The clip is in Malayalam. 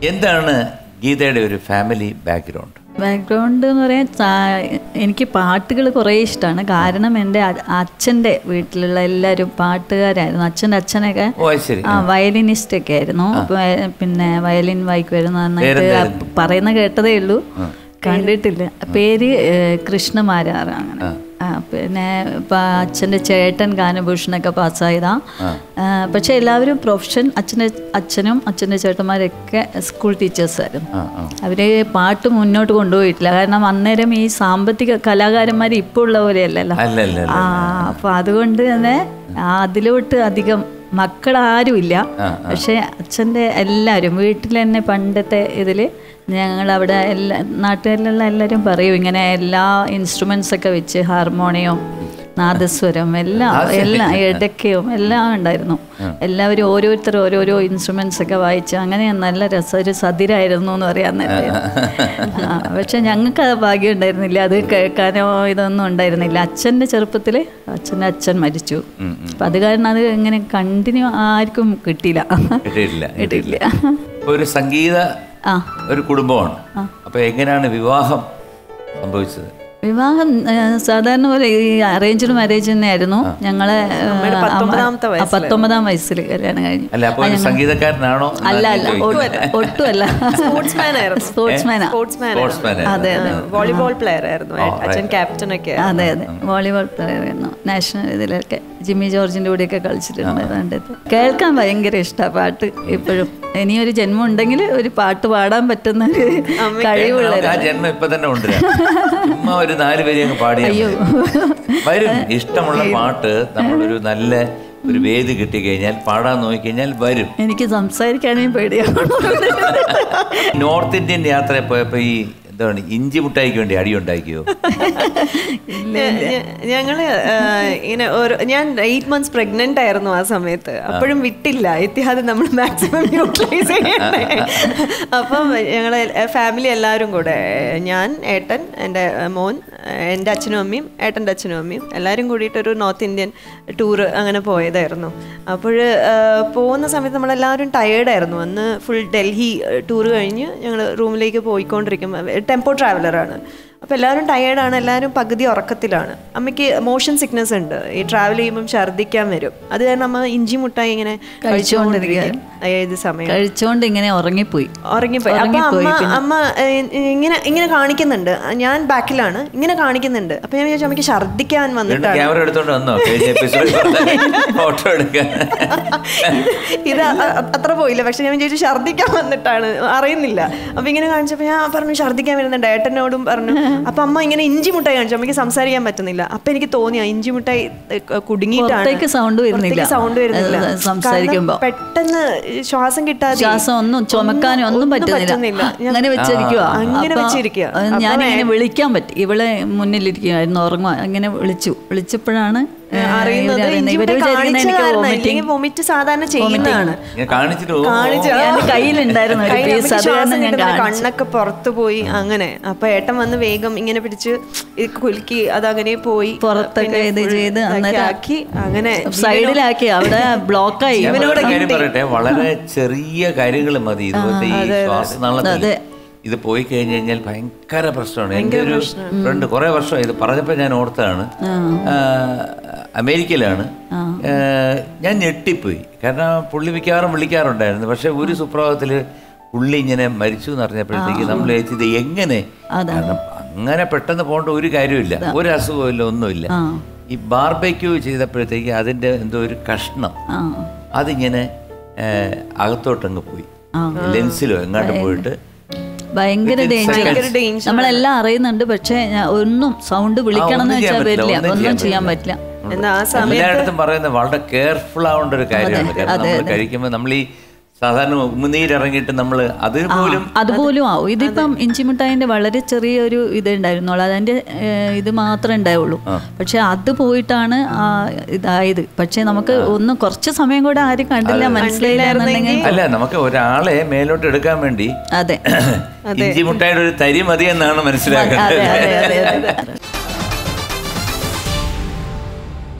എന്താണ് ഗീതയുടെ ഒരു ഫാമിലി ബാക്ക്ഗ്രൗണ്ട് ബാക്ക്ഗ്രൗണ്ട് എന്ന് പറയാൻ ചാ- എനിക്ക് പാട്ടുകൾ കുറേ ഇഷ്ടമാണ് കാരണം എൻ്റെ അ- അച്ഛൻ്റെ വീട്ടിലുള്ള എല്ലാവരും പാട്ടുകാരായിരുന്നു അച്ഛൻ്റെ അച്ഛനൊക്കെ ഓ അത് ശരി ആ വയലിനിസ്റ്റ് ഒക്കെ ആയിരുന്നു അപ്പൊ, ഏ, പിന്നെ വയലിൻ വായിക്കുമായിരുന്നു നന്നായിട്ട് പേരെന്തായിരുന്നു? ആ പറയുന്ന കേട്ടതേ ഉള്ളൂ കണ്ടിട്ടില്ല പേര് ഏ, കൃഷ്ണമാരാർ അങ്ങനെ ആ, പിന്നെ ഇപ്പം അച്ഛൻ്റെ ചേട്ടൻ ഗാനഭൂഷണൊക്കെ പാസ്സായതാ ആ, പക്ഷെ എല്ലാവരും പ്രൊഫഷൻ അച്ഛൻ്റെ അച്ഛനും അച്ഛൻ്റെ ചേട്ടന്മാരൊക്കെ സ്കൂൾ ടീച്ചേഴ്സായിരുന്നു ആ ആ അവര് പാട്ട് മുന്നോട്ട് കൊണ്ടുപോയിട്ടില്ല കാരണം അന്നേരം ഈ സാമ്പത്തിക കലാകാരന്മാർ ഇപ്പോൾ ഉള്ള പോലെയല്ലല്ലോ അല്ല അല്ല അല്ല. ആ അപ്പൊ അതുകൊണ്ട് തന്നെ അതിലോട്ട് അധികം മക്കളാരുമില്ല പക്ഷെ അച്ഛൻ്റെ എല്ലാവരും വീട്ടിൽ തന്നെ പണ്ടത്തെ ഇതിൽ ഞങ്ങളവിടെ എല്ലാ നാട്ടുകാരിലുള്ള എല്ലാവരും പറയും ഇങ്ങനെ എല്ലാ ഇൻസ്ട്രുമെന്റ്സ് ഒക്കെ വെച്ച് ഹാർമോണിയം നാദസ്വരം എല്ലാം എല്ലാം ഇടയ്ക്കയും എല്ലാം ഉണ്ടായിരുന്നു എല്ലാവരും ഓരോരുത്തർ ഓരോരോ ഇൻസ്ട്രുമെന്റ്സ് ഒക്കെ വായിച്ച് അങ്ങനെ നല്ല രസം ഒരു സതിരായിരുന്നു എന്ന് പറയാൻ നേരം ആ, പക്ഷെ ഞങ്ങൾക്ക് അത് ഭാഗ്യം ഉണ്ടായിരുന്നില്ല അത് കേൾക്കാനോ ഇതൊന്നും ഉണ്ടായിരുന്നില്ല അച്ഛൻ്റെ ചെറുപ്പത്തിൽ അച്ഛൻ്റെ അച്ഛൻ മരിച്ചു അപ്പം അത് കാരണം അത് ഇങ്ങനെ കണ്ടിന്യൂ ആർക്കും കിട്ടിയില്ല കിട്ടിയിട്ടില്ല കിട്ടിയില്ല ഇപ്പൊ ഒരു സംഗീത ആ ഒരു കുടുംബമാണ് അപ്പൊ എങ്ങനെയാണ് വിവാഹം സംഭവിച്ചത് വിവാഹം ആ, സാധാരണ പോലെ ഈ അറേഞ്ച്ഡ് മാരേജ് തന്നെയായിരുന്നു ഞങ്ങളെ ആ, അമ്മയുടെ പത്തൊമ്പതാമത്തെ അമ്മ- ആ, പത്തൊമ്പതാം വയസ്സിൽ കല്യാണം കഴിഞ്ഞു അല്ല അപ്പൊ ഒരു സംഗീതക്കാരനാണോ അല്ല അല്ല ഒട്ടും- ഒട്ടുമല്ല സ്പോർട്സ്മാൻ ആയിരുന്നു സ്പോർട്സ്മാനാ സ്പോർട്സ്മാൻ Sportsman ആയിരുന്നു. അതെ അതെ വോളിബോൾ പ്ലെയർ ആയിരുന്നു അച്ഛൻ ക്യാപ്റ്റൻ ഒക്കെ അതെ അതെ വോളിബോൾ പ്ലെയർ ആയിരുന്നു നാഷണൽ ഇതിലൊക്കെ ജിമ്മി ജോർജിന്റെ കൂടെയൊക്കെ കളിച്ചിട്ടുണ്ട് കണ്ടിട്ട് കേൾക്കാൻ ഭയങ്കര ഇഷ്ടമാണ് പാട്ട് ഇപ്പോഴും ഇനിയൊരു ജന്മം ഉണ്ടെങ്കിൽ ഒരു പാട്ട് പാടാൻ പറ്റുന്ന ഒരു കഴിവുള്ള നമുക്ക് ആ ജന്മം ഇപ്പൊ തന്നെ ഉണ്ട് ചുമ്മാ ഒരു നാല് പേര് അങ്ങ് പാടിയാൽ മതി. വരും ഇഷ്ടമുള്ള പാട്ട് നമ്മളൊരു നല്ല ഒരു വേദി കിട്ടിക്കഴിഞ്ഞാൽ പാടാൻ നോക്കിക്കഴിഞ്ഞാൽ വരും എനിക്ക് സംസാരിക്കാനേ പേടിയാണ് നോർത്ത് ഇന്ത്യൻ യാത്രയിൽ പോയപ്പോ ഈ എന്താണ് ഇഞ്ചി മുട്ടായിക്ക് വേണ്ടി അടി ഉണ്ടാക്കിയോ ഞ- ഞങ്ങള് ആ, ഇങ്ങനെ ഒരു ഞാൻ എയ്റ്റ് മന്ത്സ് പ്രഗ്നന്റ് ആയിരുന്നു ആ സമയത്ത് അപ്പോഴും വിട്ടില്ല എത്തിയാതെ നമ്മൾ മാക്സിമം യൂട്ടിലൈസ് ചെയ്യണ്ടേ അപ്പം ഞങ്ങളെ ഫാമിലി എല്ലാവരും കൂടെ ഞാൻ ഏട്ടൻ എൻ്റെ മോൻ എൻ്റെ അച്ഛനും അമ്മയും ഏട്ടൻ്റെ അച്ഛനും അമ്മയും എല്ലാവരും കൂടിയിട്ടൊരു നോർത്ത് ഇന്ത്യൻ ടൂറ് അങ്ങനെ പോയതായിരുന്നു അപ്പോൾ പോകുന്ന സമയത്ത് നമ്മളെല്ലാവരും ടയേർഡായിരുന്നു അന്ന് ഫുൾ ഡൽഹി ടൂർ കഴിഞ്ഞ് ഞങ്ങൾ റൂമിലേക്ക് പോയിക്കൊണ്ടിരിക്കും ടെമ്പോ ട്രാവലറാണ് അപ്പോൾ എല്ലാവരും ടയേർഡാണ് എല്ലാവരും പകുതി ഉറക്കത്തിലാണ് അമ്മയ്ക്ക് മോഷൻ സിക്നസ് ഉണ്ട് ഈ ട്രാവൽ ചെയ്യുമ്പം ഛർദ്ദിക്കാൻ വരും അത് കാരണം അമ്മ ഇഞ്ചി മുട്ടായി ഇങ്ങനെ കഴിച്ചുകൊണ്ടിരിക്കും ഏത് സമയം കഴിച്ചോണ്ട് ഇങ്ങനെ ഉറങ്ങിപ്പോയി ഉറങ്ങിപ്പോയി അപ്പൊ അമ്മ അമ്മ ഏഹ്, ഇങ്ങനെ ഇങ്ങനെ കാണിക്കുന്നുണ്ട് ഞാൻ ബാക്കിലാണ് ഇങ്ങനെ കാണിക്കുന്നുണ്ട് അപ്പൊ ഞാൻ വിചാരിച്ചു അമ്മയ്ക്ക് ഛർദ്ദിക്കാൻ വീണ്ടും വന്നിട്ടാണ് ക്യാമറ എടുത്തോണ്ട് വന്നോ കഴിഞ്ഞ എപ്പിസോഡ് ഫോട്ടോ എടുക്കാൻ ഇത് അ- അ- അത്ര പോയില്ല പക്ഷെ ഞാൻ വിചാരിച്ചു ഛർദ്ദിക്കാൻ വന്നിട്ടാണ് അറിയുന്നില്ല അപ്പൊ ഇങ്ങനെ കാണിച്ചപ്പോ ഞാൻ പറഞ്ഞു ഛർദ്ദിക്കാൻ വരുന്നുണ്ട് ഏട്ടനോടും പറഞ്ഞു അപ്പൊ അമ്മ ഇങ്ങനെ ഇഞ്ചി മുട്ടായി കാണിച്ചു അമ്മയ്ക്ക് സംസാരിക്കാൻ പറ്റുന്നില്ല അപ്പൊ എനിക്ക് തോന്നി ആ ഇഞ്ചി മുട്ടായി ഏഹ്, കുടുങ്ങിയിട്ടാണ് പുറത്തേക്ക് sound വരുന്നില്ല. സൗണ്ട് വരുന്നില്ല അത് സംസാരിക്കുമ്പോ. കാരണം പെട്ടെന്ന് ശ്വാസം കിട്ടാതെ ശ്വാസം ഒന്നും ചുമക്കാനും ഒന്നും പറ്റുന്നില്ല ഞാൻ- അങ്ങനെ വെച്ചിരിക്കുക അങ്ങനെ വെച്ചിരിക്കുക. ഞാൻ ഇങ്ങനെ വിളിക്കാൻ പറ്റി ഇവളെ മുന്നിലിരിക്കുകയായിരുന്നു ഉറങ്ങുക അങ്ങനെ വിളിച്ചു വിളിച്ചപ്പോഴാണ് ഏ, അറിയുന്നത് ഇവര് അറിയുന്നത്. ഇഞ്ചി ഇവര് മുട്ടായി വിചാരിക്കുന്നത് കാണിച്ച എനിക്ക് കാരണം vomiting. ഇല്ലെങ്കിൽ വൊമിറ്റ് സാധാരണ ചെയ്യുന്നതാണ് ഞാൻ കാണിച്ചിട്ട് പോകും കാണിച്ചു എൻ്റെ കയ്യിലുണ്ടായിരുന്നു ഒരു കയ്യിൽ piece. നമുക്ക് അത് ശ്വാസം കാരണം ഞാൻ കിട്ടുന്നില്ല. കാണിച്ചു. കണ്ണൊക്കെ പുറത്തു പോയി അങ്ങനെ അപ്പൊ ഏട്ടൻ വന്ന് വേഗം ഇങ്ങനെ പിടിച്ച് ഇത് കുലുക്കി അതങ്ങനെ പോയി പുറത്തൊക്കെ പിന്നെ ഇത് full ചെയ്ത് ഇതാക്കി അന്നേരം ആക്കി അങ്ങനെ സൈഡിലാക്കി അവിടെ ബ്ലോക്കായി ഞാൻ ഒരു കാര്യം പറയട്ടെ വളരെ ചെറിയ കാര്യങ്ങൾ മതി ഇതുപോലത്തെ ഈ ശ്വാസനാളത്തിൽ അതെ. ഇത് പോയി കഴിഞ്ഞ് കഴിഞ്ഞാൽ ഭയങ്കര പ്രശ്നമാണ് എൻ്റെ ഒരു ഫ്രണ്ട് കുറെ വർഷം ഇത് പറഞ്ഞപ്പോൾ ഞാൻ ഓർത്താണ് ആ, അമേരിക്കയിലാണ് ആ, ഞാൻ ഞെട്ടിപ്പോയി കാരണം പുള്ളി മിക്കവാറും വിളിക്കാറുണ്ടായിരുന്നു പക്ഷെ ഒരു സുപ്രഭാതത്തിൽ പുള്ളി ഇങ്ങനെ മരിച്ചു എന്ന് അറിഞ്ഞപ്പോഴത്തേക്ക് നമ്മൾ ചോദിച്ചു ഇത് എങ്ങനെ കാരണം അങ്ങനെ പെട്ടെന്ന് പോകേണ്ട ഒരു കാര്യമില്ല ഒരു അസുഖമില്ല ഒന്നുമില്ല ഈ ബാർബക്യൂ ചെയ്തപ്പോഴത്തേക്ക് അതിൻ്റെ എന്തോ ഒരു കഷ്ണം ആ അതിങ്ങനെ ആ, അകത്തോട്ടങ്ങ് പോയി ലെൻസിലോ എങ്ങാണ്ട് പോയിട്ട് ഭയങ്കര Within ഡേഞ്ചർ seconds. danger നമ്മളെല്ലാം അറിയുന്നുണ്ട് പക്ഷെ ഞാൻ ഒന്നും സൗണ്ട് വിളിക്കണം എന്ന് ഒന്നും ചെയ്യാൻ വെച്ചാൽ പറ്റില്ല, വരില്ല ഒന്നും ഒന്നും ചെയ്യാൻ ചെയ്യാൻ പറ്റില്ല എന്നാ ആ സമയത്ത് എല്ലായിടത്തും പറയുന്നത് വളരെ കെയർഫുൾ ആവേണ്ട ഒരു കാര്യമാണ് കാരണം നമ്മൾ കഴിക്കുമ്പോൾ നമ്മൾ ഈ സാധാരണ ഉമിനീരിറങ്ങിയിട്ട് നമ്മൾ അതിന് പോലും അതുപോലും ആവും ഇതിപ്പം ഇഞ്ചിമിഠായിന്റെ വളരെ ചെറിയൊരു ഇത് ഉണ്ടായിരുന്നുള്ളൂ അതിന്റെ ഏഹ്, ഇത് മാത്രമേ ഉണ്ടാവുള്ളൂ പക്ഷെ അത് പോയിട്ടാണ് ആ ഇതായത് പക്ഷെ നമുക്ക് ഒന്ന് കുറച്ച് സമയം കൂടെ ആരും കണ്ടില്ല മനസ്സിലായില്ല എന്നുണ്ടെങ്കിൽ അല്ല നമുക്ക് ഒരാളെ മേലോട്ട് എടുക്കാൻ വേണ്ടി അതെ ഇഞ്ചി മുട്ടായുടെ ഒരു തരി മതി എന്നാണ് അതെ മനസ്സിലാക്കേണ്ടത് അതെ അതെ അതെ